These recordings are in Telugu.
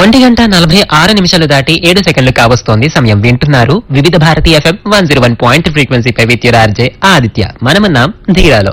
ఒంటి గంట నలభై ఆరు నిమిషాలు దాటి ఏడు సెకండ్లు కావస్తోంది సమయం వింటున్నారు Vividh Bharati FM one zero one point ఫ్రీక్వెన్సీపై విత్ ఆర్జే ఆదిత్య మనమన్నాం ధీరాలో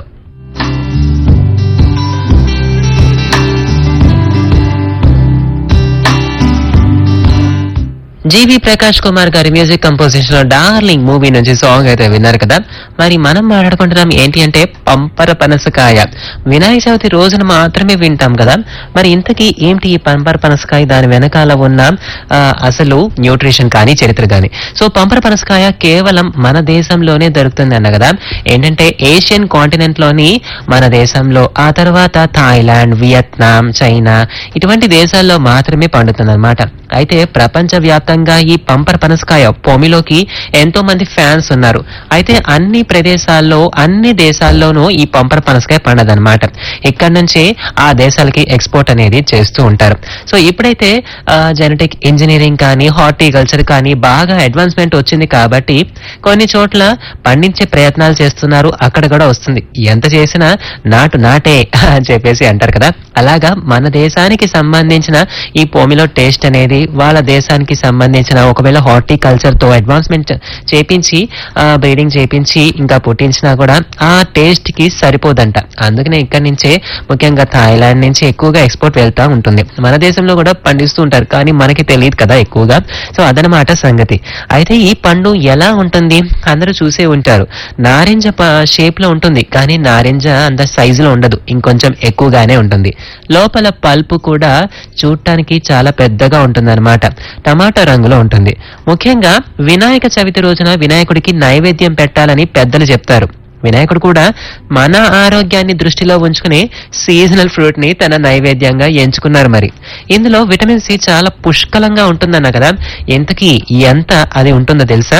జీవి ప్రకాష్ కుమార్ గారి మ్యూజిక్ కంపోజిషన్ లో డార్లింగ్ మూవీ నుంచి సాంగ్ అయితే విన్నారు కదా మరి మనం మాట్లాడుకుంటున్నాం ఏంటి అంటే పంపర పనసకాయ వినాయక చవితి రోజున మాత్రమే వింటాం కదా మరి ఇంతకీ ఏంటి ఈ పంపర పనసకాయ దాని వెనకాల ఉన్న ఆ, అసలు న్యూట్రిషన్ కానీ చరిత్ర కానీ సో పంపర పనసకాయ కేవలం మన దేశంలోనే దొరుకుతుంది అన్న కదా ఏంటంటే ఏషియన్ కాంటినెంట్ లోని మన దేశంలో ఆ తర్వాత థాయిలాండ్ వియత్నాం చైనా ఇటువంటి దేశాల్లో మాత్రమే పండుతుంది అనమాట అయితే ప్రపంచ వ్యాప్తంగా ఈ పంపర పనసకాయ పొమిలోకి ఎంతో మంది ఫ్యాన్స్ ఉన్నారు అయితే అన్ని ప్రదేశాల్లో అన్ని దేశాల్లోనూ ఈ పంపర పనసకాయ పండదన్నమాట ఇక్కడ నుంచి ఆ దేశాలకి ఎక్స్పోర్ట్ అనేది చేస్తూ ఉంటారు సో ఇప్పుడైతే జెనెటిక్ ఇంజనీరింగ్ కానీ హార్టికల్చర్ కానీ బాగా అడ్వాన్స్మెంట్ వచ్చింది కాబట్టి కొన్ని చోట్ల పండించే ప్రయత్నాలు చేస్తున్నారు అక్కడ కూడా వస్తుంది ఎంత చేసినా నాటు నాటే అని చెప్పేసి అంటారు కదా అలాగా మన దేశానికి సంబంధించిన ఈ పోమిలో టేస్ట్ అనేది వాళ్ళ దేశానికి సంబంధించిన ఒకవేళ హార్టికల్చర్ తో అడ్వాన్స్మెంట్ చేపించి బ్రీడింగ్ చేపించి ఇంకా పుట్టించినా కూడా ఆ టేస్ట్ కి సరిపోదంట అందుకనే ఇక్కడి నుంచే ముఖ్యంగా థాయిలాండ్ నుంచి ఎక్కువగా ఎక్స్పోర్ట్ వెళ్తా ఉంటుంది మన దేశంలో కూడా పండిస్తూ ఉంటారు కానీ మనకి తెలియదు కదా ఎక్కువగా సో అదనమాట సంగతి అయితే ఈ పండు ఎలా ఉంటుంది అందరూ చూసే ఉంటారు నారింజ షేప్ లో ఉంటుంది కానీ నారింజ అంత సైజు లో ఉండదు ఇంకొంచెం ఎక్కువగానే ఉంటుంది లోపల పల్పు కూడా చూడటానికి చాలా పెద్దగా ఉంటుంది టమాటా రంగులో ఉంటుంది ముఖ్యంగా వినాయక చవితి రోజున వినాయకుడికి నైవేద్యం పెట్టాలని పెద్దలు చెప్తారు వినాయకుడు కూడా మన ఆరోగ్యాన్ని దృష్టిలో ఉంచుకుని సీజనల్ ఫ్రూట్ ని తన నైవేద్యంగా ఎంచుకున్నారు మరి ఇందులో విటమిన్ సి చాలా పుష్కలంగా ఉంటుందన్న కదా ఎంతకి ఎంత అది ఉంటుందో తెలుసా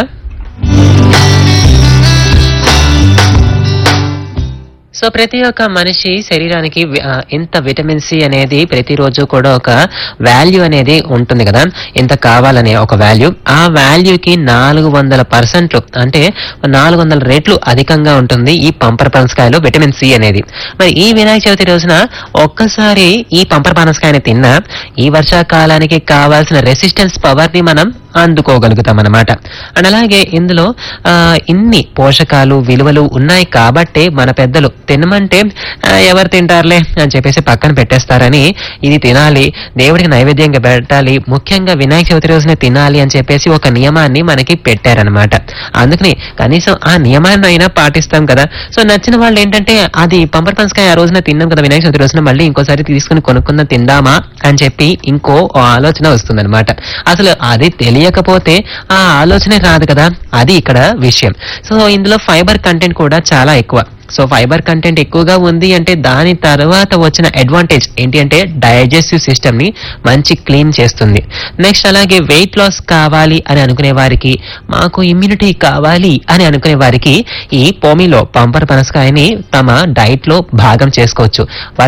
సో ప్రతి ఒక్క మనిషి శరీరానికి వి- ఆ, ఇంత విటమిన్ సి అనేది ప్రతిరోజు కూడా ఒక వాల్యూ అనేది ఉంటుంది కదా ఇంత కావాలనే ఒక వాల్యూ ఆ వాల్యూకి నాలుగు వందల పర్సెంట్లు అంటే నాలుగు వందల రెట్లు అధికంగా ఉంటుంది ఈ పంపర పనసకాయలో విటమిన్ సి అనేది మరి ఈ వినాయక చవితి రోజున ఒక్కసారి ఈ పంపర పనసకాయని తిన్నా ఈ వర్షాకాలానికి కావాల్సిన రెసిస్టెన్స్ పవర్ ని మనం అందుకోగలుగుతాం అన్నమాట అండ్ అలాగే ఇందులో ఆ, ఇన్ని పోషకాలు విలువలు ఉన్నాయి కాబట్టే మన పెద్దలు తినమంటే ఆ, ఎవరు తింటారులే అని చెప్పేసి పక్కన పెట్టేస్తారని ఇది తినాలి దేవుడికి నైవేద్యంగా పెట్టాలి ముఖ్యంగా వినాయక చవితి రోజున తినాలి అని చెప్పేసి ఒక నియమాన్ని మనకి పెట్టారనమాట అందుకని కనీసం ఆ నియమాన్ని అయినా పాటిస్తాం కదా సో నచ్చిన వాళ్ళు ఏంటంటే అది పంపర్ పనసకాయ ఆ రోజున తిన్నాం కదా వినాయక చవితి రోజున మళ్ళీ ఇంకోసారి తీసుకుని కొనుక్కుందాం తిందామా అని చెప్పి ఇంకో ఆలోచన వస్తుందన్నమాట అసలు అది తెలియకపోతే ఆ ఆలోచనే రాదు కదా అది ఇక్కడ విషయం సో ఇందులో ఫైబర్ కంటెంట్ కూడా చాలా ఎక్కువ సో ఫైబర్ కంటెంట్ ఎక్కువగా ఉంది అంటే దాని తర్వాత వచ్చిన అడ్వాంటేజ్ ఏంటి అంటే డైజెస్టివ్ సిస్టమ్ ని మంచి క్లీన్ చేస్తుంది నెక్స్ట్ అలాగే వెయిట్ లాస్ కావాలి అని అనుకునే వారికి మాకు ఇమ్యూనిటీ కావాలి అని అనుకునే వారికి ఈ పోమిలో పంపర్ పనసకాయని తమ డైట్ లో భాగం చేసుకోవచ్చు